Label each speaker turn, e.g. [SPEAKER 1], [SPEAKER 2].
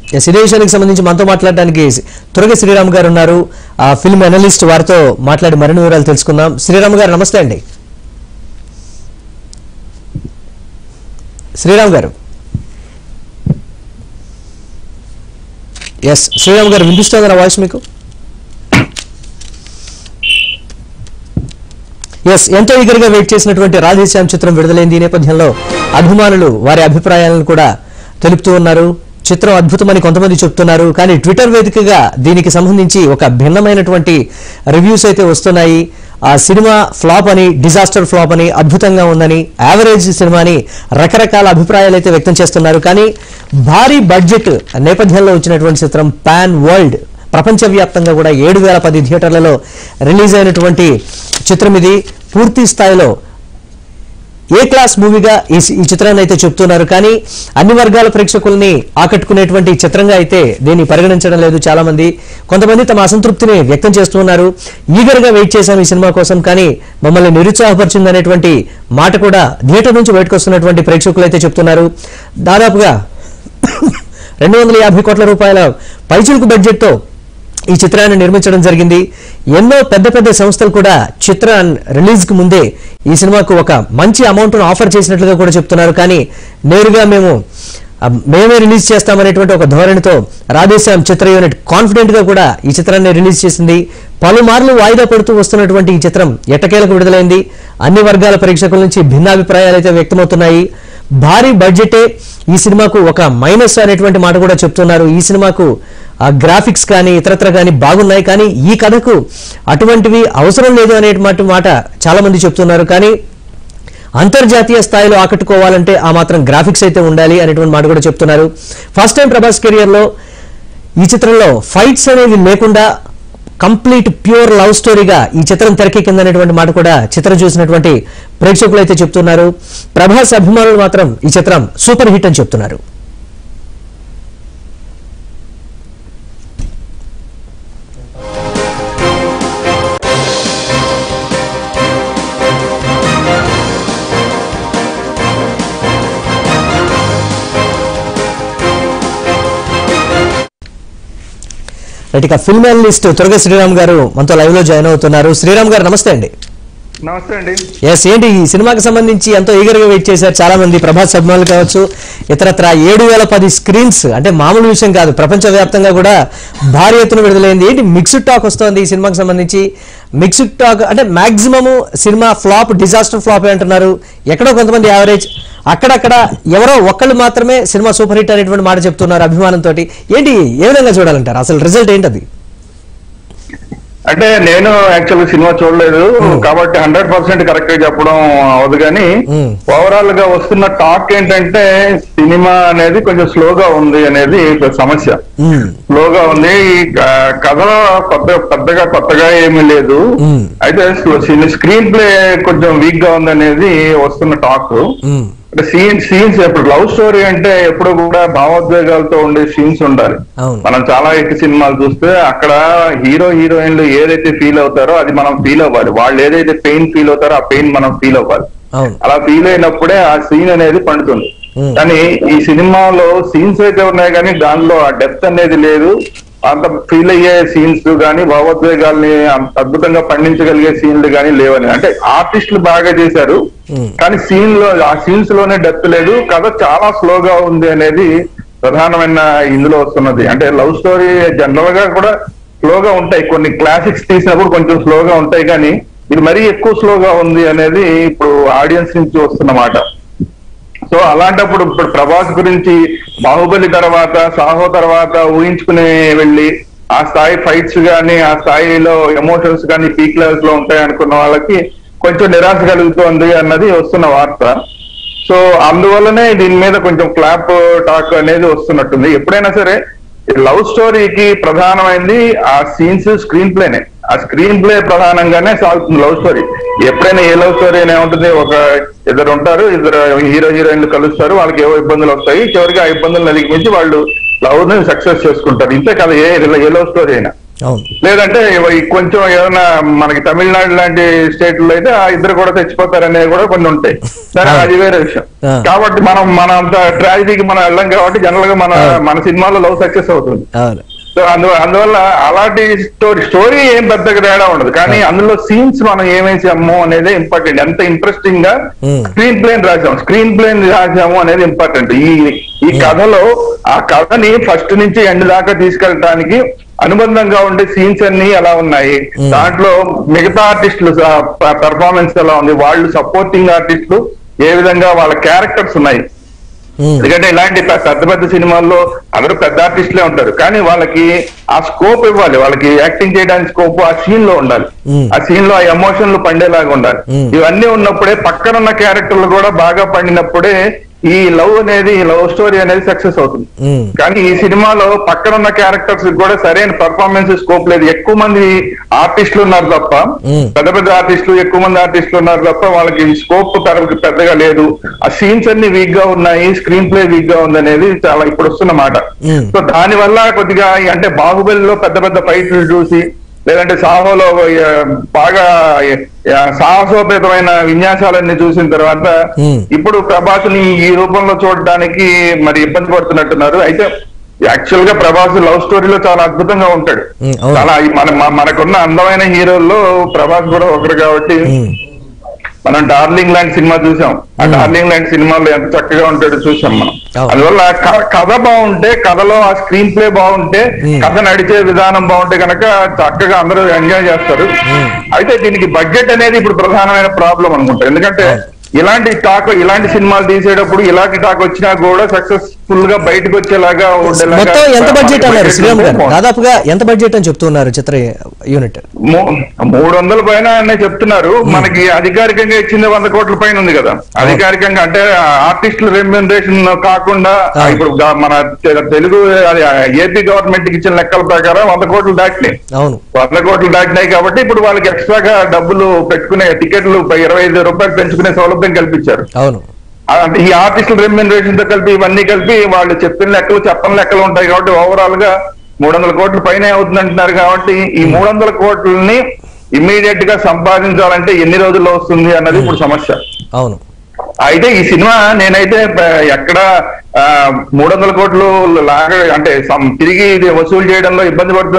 [SPEAKER 1] Yes, ఇదే విషయానికి సంబంధించి మనతో మాట్లాడడానికి తురగ శ్రీరామ్ గారు ఉన్నారు ఆ ఫిల్మ్ అనలిస్ట్ వారితో మాట్లాడి మరిన్ని వివరాలు తెలుసుకుందాం శ్రీరామ్ గారు నమస్తే అండి శ్రీరామ్ గారు ఎస్ శ్రీరామ్ గారు వినిపిస్తుందా నా వాయిస్ మీకు ఎస్ ఎంతో ఈగర్గా వెయిట్ చేసినటువంటి రాధేశ్యామ్ చిత్రం విడుదలైంది ఈ నేపథ్యంలో అభిమానులు వారి అభిప్రాయాలను కూడా తెలుపుతూ ఉన్నారు చిత్రం అద్భుతమని కొంతమంది చెప్తున్నారు కానీ ట్విట్టర్ వేదికగా దీనికి సంబంధించి ఒక భిన్నమైనటువంటి రివ్యూస్ అయితే వస్తున్నాయి ఆ సినిమా ఫ్లాప్ అని డిజాస్టర్ ఫ్లాప్ అని అద్భుతంగా ఉందని యావరేజ్ సినిమాని రకరకాల అభిప్రాయాలు అయితే వ్యక్తం చేస్తున్నారు కానీ భారీ బడ్జెట్ నేపథ్యంలో వచ్చినటువంటి చిత్రం పాన్ వరల్డ్ ప్రపంచవ్యాప్తంగా కూడా ఏడు వేల పది థియేటర్లలో రిలీజ్ అయినటువంటి చిత్రం ఇది పూర్తి స్థాయిలో ఏ క్లాస్ మూవీగా ఈ ఈ చిత్రాన్ని అయితే చెప్తున్నారు కానీ అన్ని వర్గాల ప్రేక్షకుల్ని ఆకట్టుకునేటువంటి చిత్రంగా అయితే దీన్ని పరిగణించడం లేదు చాలా మంది కొంతమంది తమ అసంతృప్తిని వ్యక్తం చేస్తున్నారు ఈగర్గా వెయిట్ చేశాం ఈ సినిమా కోసం కానీ మమ్మల్ని నిరుత్సాహపరిచింది అనేటువంటి మాట కూడా థియేటర్ నుంచి బయటకు వస్తున్నటువంటి ప్రేక్షకులు అయితే చెప్తున్నారు దాదాపుగా రెండు వందల యాభై కోట్ల రూపాయల పైచులకు బడ్జెట్తో ఈ చిత్రాన్ని నిర్మించడం జరిగింది ఎన్నో పెద్ద పెద్ద సంస్థలు కూడా చిత్ర రిలీజ్ కు ముందే ఈ సినిమాకు ఒక మంచి అమౌంట్ ఆఫర్ చేసినట్లుగా కూడా చెప్తున్నారు కానీ నేరుగా మేము ఆ, మేమే రిలీజ్ చేస్తామనేటువంటి ఒక ధోరణితో రాధేశ్యామ్ చిత్ర యూనిట్ కాన్ఫిడెంట్ గా కూడా ఈ చిత్రాన్ని రిలీజ్ చేసింది పలుమార్లు వాయిదా పడుతూ వస్తున్నటువంటి ఈ చిత్రం ఎట్టకేలకు విడుదలైంది అన్ని వర్గాల ప్రేక్షకుల నుంచి భిన్నాభిప్రాయాలు అయితే వ్యక్తమవుతున్నాయి భారీ బడ్జెటే ఈ సినిమాకు ఒక మైనస్ అనేటువంటి మాట కూడా చెప్తున్నారు ఈ సినిమాకు ఆ గ్రాఫిక్స్ కానీ ఇతరత్ర కానీ బాగున్నాయి కానీ ఈ కథకు అటువంటివి అవసరం లేదు అనేటువంటి మాట చాలా మంది చెప్తున్నారు కానీ అంతర్జాతీయ స్థాయిలో ఆకట్టుకోవాలంటే ఆ మాత్రం గ్రాఫిక్స్ అయితే ఉండాలి అనేటువంటి మాట కూడా చెప్తున్నారు ఫస్ట్ టైం ప్రభాస్ కెరియర్ లో ఈ చిత్రంలో ఫైట్స్ అనేవి లేకుండా కంప్లీట్ ప్యూర్ లవ్ స్టోరీగా ఈ చిత్రం తెరకెక్కిందనేటువంటి మాట కూడా చిత్రం చూసినటువంటి ప్రేక్షకులు అయితే చెప్తున్నారు ప్రభాస్ అభిమానులు మాత్రం ఈ చిత్రం సూపర్ హిట్ అని చెప్తున్నారు రైట్ ఇక ఫిల్మ్ అనలిస్ట్ తురగ శ్రీరామ్ గారు మనతో లైవ్ లో జాయిన్ అవుతున్నారు శ్రీరామ్ గారు నమస్తే అండి
[SPEAKER 2] నమస్తే అండి
[SPEAKER 1] ఎస్ ఏంటి ఈ సినిమాకి సంబంధించి ఎంతో ఈగర్గా వెయిట్ చేశారు చాలా మంది ప్రభాస్ అభిమానులు కావచ్చు ఇతరత్ర ఏడు వేల పది స్క్రీన్స్ అంటే మామూలు విషయం కాదు ప్రపంచవ్యాప్తంగా కూడా భారీ ఎత్తున విడుదలైంది ఏంటి మిక్స్డ్ టాక్ వస్తోంది ఈ సినిమాకి సంబంధించి మిక్స్డ్ టాక్ అంటే maximum cinema flop disaster flop అంటున్నారు ఎక్కడో కొంతమంది యావరేజ్ అక్కడక్కడ ఎవరో ఒక్కళ్ళు మాత్రమే సినిమా సూపర్ హిట్ అనేటువంటి మాట చెప్తున్నారు అభిమానంతో ఏంటి ఏ విధంగా చూడాలంటారు అసలు రిజల్ట్ ఏంటది
[SPEAKER 2] అంటే నేను యాక్చువల్ సినిమా చూడలేదు కాబట్టి హండ్రెడ్ పర్సెంట్ కరెక్ట్ గా చెప్పడం అవదు కానీ
[SPEAKER 1] Hmm.
[SPEAKER 2] ఓవరాల్ గా వస్తున్న టాక్ ఏంటంటే సినిమా అనేది కొంచెం స్లోగా ఉంది అనేది ఒక సమస్య
[SPEAKER 1] మ్మ్.
[SPEAKER 2] స్లోగా ఉంది ఈ క- కథలో కొత్త పెద్దగా కొత్తగా ఏమీ లేదు
[SPEAKER 1] Hmm.
[SPEAKER 2] అయితే స్క్రీన్ ప్లే కొంచెం వీక్ గా ఉంది అనేది వస్తున్న టాక్
[SPEAKER 1] మ్మ్.
[SPEAKER 2] అంటే సీన్స్ సీన్స్ ఇప్పుడు లవ్ స్టోరీ అంటే ఎప్పుడు కూడా భావోద్వేగాలతో ఉండే సీన్స్ ఉండాలి
[SPEAKER 1] అవును
[SPEAKER 2] మనం చాలా హిట్ సినిమాలు చూస్తే అక్కడ హీరో హీరోయిన్లు ఏదైతే ఫీల్ అవుతారో అది మనం ఫీల్ అవ్వాలి వాళ్ళు ఏదైతే పెయిన్ ఫీల్ అవుతారో ఆ పెయిన్ మనం ఫీల్ అవ్వాలి
[SPEAKER 1] అవును
[SPEAKER 2] అలా ఫీల్ అయినప్పుడే ఆ సీన్ అనేది పండుతుంది
[SPEAKER 1] Hmm.
[SPEAKER 2] కానీ ఈ సినిమాలో సీన్స్ అయితే ఉన్నాయి కానీ దానిలో ఆ డెప్త్ అనేది లేదు అంత ఫీల్ అయ్యే సీన్స్ కానీ భావోద్వేగాల్ని అంత అద్భుతంగా పండించగలిగే సీన్లు కానీ లేవని అంటే ఆర్టిస్టులు బాగా చేశారు
[SPEAKER 1] Hmm.
[SPEAKER 2] కానీ సీన్ లో ఆ సీన్స్ లోనే డెప్త్ లేదు కథ చాలా స్లోగా ఉంది అనేది ప్రధానమైన ఇందులో వస్తున్నది అంటే లవ్ స్టోరీ జనరల్ గా కూడా స్లోగా ఉంటాయి కొన్ని క్లాసిక్స్ తీసినప్పుడు కొంచెం స్లోగా ఉంటాయి కానీ ఇది మరీ ఎక్కువ స్లోగా ఉంది అనేది ఇప్పుడు ఆడియన్స్ నుంచి వస్తున్న మాట సో అలాంటప్పుడు ఇప్పుడు ప్రభాస్ గురించి బాహుబలి తర్వాత సాహో తర్వాత ఊహించుకుని వెళ్ళి ఆ స్థాయి ఫైట్స్ గానీ ఆ స్థాయిలో ఎమోషన్స్ కానీ పీక్ లెవెల్స్ లో ఉంటాయి అనుకున్న వాళ్ళకి కొంచెం నిరాశ కలుగుతోంది అన్నది వస్తున్న వార్త సో అందువల్లనే దీని మీద కొంచెం క్లాప్ టాక్ అనేది వస్తున్నట్టుంది ఎప్పుడైనా సరే లవ్ స్టోరీకి ప్రధానమైంది ఆ సీన్స్ స్క్రీన్ ప్లేనే ఆ స్క్రీన్ ప్లే ప్రధానంగానే సాగుతుంది లవ్ స్టోరీ ఎప్పుడైనా ఏ లవ్ స్టోరీ అయినా ఉంటుంది ఒక ఇద్దరు ఉంటారు ఇద్దరు హీరో హీరోయిన్లు కలుస్తారు వాళ్ళకి ఏవో ఇబ్బందులు వస్తాయి చివరికి ఆ ఇబ్బందులు అధిగమించి వాళ్ళు లవ్ ని సక్సెస్ చేసుకుంటారు ఇంతే కదా ఏ ఏ లవ్ స్టోరీ అయినా
[SPEAKER 1] అవును
[SPEAKER 2] లేదంటే ఇవ- ఈ కొంచెం ఏదైనా మనకి తమిళనాడు లాంటి స్టేట్ లో అయితే ఆ ఇద్దరు కూడా తెచ్చిపోతారు అనేవి కూడా కొన్ని ఉంటాయి సరే అది వేరే విషయం
[SPEAKER 1] ఆ.
[SPEAKER 2] కాబట్టి మనం మన అంత ట్రాజడీకి మనం వెళ్ళాం కాబట్టి జనరల్ గా మన మన సినిమాలో లవ్ సక్సెస్ అవుతుంది
[SPEAKER 1] అవును
[SPEAKER 2] సో అందు అందువల్ల అలాంటి స్టోరీ స్టోరీ ఏం పెద్దగా తేడా ఉండదు కానీ అందులో సీన్స్ మనం ఏమేసాము అనేది ఇంపార్టెంట్ ఎంత ఇంట్రెస్టింగ్ గా
[SPEAKER 1] Hmm.
[SPEAKER 2] స్క్రీన్ ప్లేన్ రాసాము స్క్రీన్ ప్లేన్ రాసాము అనేది ఇంపార్టెంట్ ఈ ఈ కథలో ఆ కథని ఫస్ట్ నుంచి ఎండ్ దాకా తీసుకెళ్ళడానికి అనుబంధంగా ఉండే సీన్స్ అన్ని ఎలా ఉన్నాయి దాంట్లో మిగతా ఆర్టిస్టులు పెర్ఫార్మెన్స్ ఎలా ఉంది వాళ్ళు సపోర్టింగ్ ఆర్టిస్టులు ఏ విధంగా వాళ్ళ క్యారెక్టర్స్ ఉన్నాయి
[SPEAKER 1] ఉమ్,
[SPEAKER 2] ఎందుకంటే ఇలాంటి పె- పెద్ద పెద్ద సినిమాల్లో అందరూ పెద్ద ఆర్టిస్టులే ఉంటారు కానీ వాళ్ళకి ఆ స్కోప్ ఇవ్వాలి వాళ్ళకి యాక్టింగ్ చేయడానికి స్కోప్ ఆ సీన్ లో ఉండాలి
[SPEAKER 1] మ్మ్.
[SPEAKER 2] ఆ సీన్ లో ఆ ఎమోషన్లు పండేలాగా ఉండాలి
[SPEAKER 1] మ్మ్.
[SPEAKER 2] ఇవన్నీ ఉన్నప్పుడే పక్కనున్న క్యారెక్టర్లు కూడా బాగా పండినప్పుడే ఈ లవ్ అనేది లవ్ స్టోరీ అనేది సక్సెస్ అవుతుంది
[SPEAKER 1] ఉమ్,
[SPEAKER 2] కానీ ఈ సినిమాలో పక్కనున్న క్యారెక్టర్స్ కూడా సరైన పర్ఫార్మెన్స్ స్కోప్ లేదు ఎక్కువ మంది ఆర్టిస్టులు ఉన్నారు తప్ప
[SPEAKER 1] మ్మ్.
[SPEAKER 2] పెద్ద పెద్ద ఆర్టిస్టులు ఎక్కువ మంది ఆర్టిస్టులు ఉన్నారు తప్ప వాళ్ళకి స్కోప్ పెద్దగా లేదు ఆ సీన్స్ అన్ని వీక్ గా ఉన్నాయి స్క్రీన్ ప్లే వీక్ గా ఉంది అనేది చాలా ఇప్పుడు వస్తున్న మాట
[SPEAKER 1] మ్మ్.
[SPEAKER 2] సో దాని వల్ల కొద్దిగా ఈ అంటే బాహుబలిలో పెద్ద పెద్ద ఫైట్లు చూసి లేదంటే సాహోలో ఆ, బాగా ఆ, సాహసోపేతమైన విన్యాసాలన్నీ చూసిన తర్వాత
[SPEAKER 1] మ్మ్.
[SPEAKER 2] ఇప్పుడు ప్రభాస్ ని ఈ రూపంలో చూడడానికి మరి ఇబ్బంది పడుతున్నట్టున్నారు అయితే యాక్చువల్ గా ప్రభాస్ లవ్ స్టోరీలో చాలా అద్భుతంగా ఉంటాడు
[SPEAKER 1] ఉమ్, అవును.
[SPEAKER 2] చాలా ఈ మన మ- మనకున్న అందమైన హీరోల్లో ప్రభాస్ కూడా ఒకరు కాబట్టి
[SPEAKER 1] ఉమ్,
[SPEAKER 2] మనం డార్లింగ్ లాంటి సినిమా చూసాం ఆ డార్లింగ్ లాంటి సినిమాలో ఎంత చక్కగా ఉంటాడో చూసాం మనం
[SPEAKER 1] అవును.
[SPEAKER 2] అందువల్ల క- కథ బాగుంటే కథలో ఆ స్క్రీన్ ప్లే బాగుంటే
[SPEAKER 1] మ్మ్.
[SPEAKER 2] కథ నడిచే విధానం బాగుంటే కనుక చక్కగా అందరూ ఎంజాయ్ చేస్తారు అయితే దీనికి బడ్జెట్ అనేది ఇప్పుడు ప్రధానమైన ప్రాబ్లం అనుకుంటా ఎందుకంటే ఇలాంటి టాక్ ఇలాంటి సినిమాలు తీసేటప్పుడు ఇలాంటి టాక్ వచ్చినా కూడా సక్సెస్ఫుల్ గా బయటకు వచ్చేలాగా ఉండేలాగా
[SPEAKER 1] మొత్తం ఎంత బడ్జెట్ అన్నారు
[SPEAKER 2] budget
[SPEAKER 1] శ్రీరామ్ గారు
[SPEAKER 2] ఉంటే
[SPEAKER 1] దాదాపుగా ఎంత బడ్జెట్ అని చెప్తున్నారు చిత్ర యూనిట్
[SPEAKER 2] మూ- మూడు వందల పైన అనే చెప్తున్నారు మనకి అధికారికంగా ఇచ్చింది వంద కోట్ల పైన ఉంది కదా అధికారికంగా అంటే ఆర్టిస్టుల రెమ్యూనరేషన్ కాకుండా
[SPEAKER 1] ఆ.
[SPEAKER 2] ఇప్పుడు గా- మన తె- తెలుగు అది ఏపీ గవర్నమెంట్ కి ఇచ్చిన లెక్కల ప్రకారం వంద కోట్లు దాటినాయి
[SPEAKER 1] అవును
[SPEAKER 2] వంద కోట్లు దాటినాయి కాబట్టి ఇప్పుడు వాళ్ళకి ఎక్స్ట్రాగా డబ్బులు పెట్టుకునే టికెట్లు పై ఇరవై ఐదు రూపాయలు పెంచుకునే సౌలభ్యం కల్పించారు
[SPEAKER 1] అవును
[SPEAKER 2] ఆ, అంటే ఈ ఆర్టిస్టుల రెమ్యూనరేషన్ తో కలిపి ఇవన్నీ కలిపి వాళ్ళు చెప్పిన లెక్కలు చెప్పని లెక్కలు ఉంటాయి కాబట్టి ఓవరాల్ గా మూడు వందల కోట్ల పైన అవుతుంది అంటున్నారు కాబట్టి ఈ మూడు వందల కోట్లని ఇమ్మీడియట్ గా సంపాదించాలంటే ఎన్ని రోజుల్లో వస్తుంది అన్నది ఇప్పుడు సమస్య
[SPEAKER 1] అవును
[SPEAKER 2] అయితే ఈ సినిమా నేనైతే ప- ఎక్కడ మూడు వందల కోట్లు లాగా అంటే సం- తిరిగి ఇది వసూలు చేయడంలో ఇబ్బంది పడుతుంది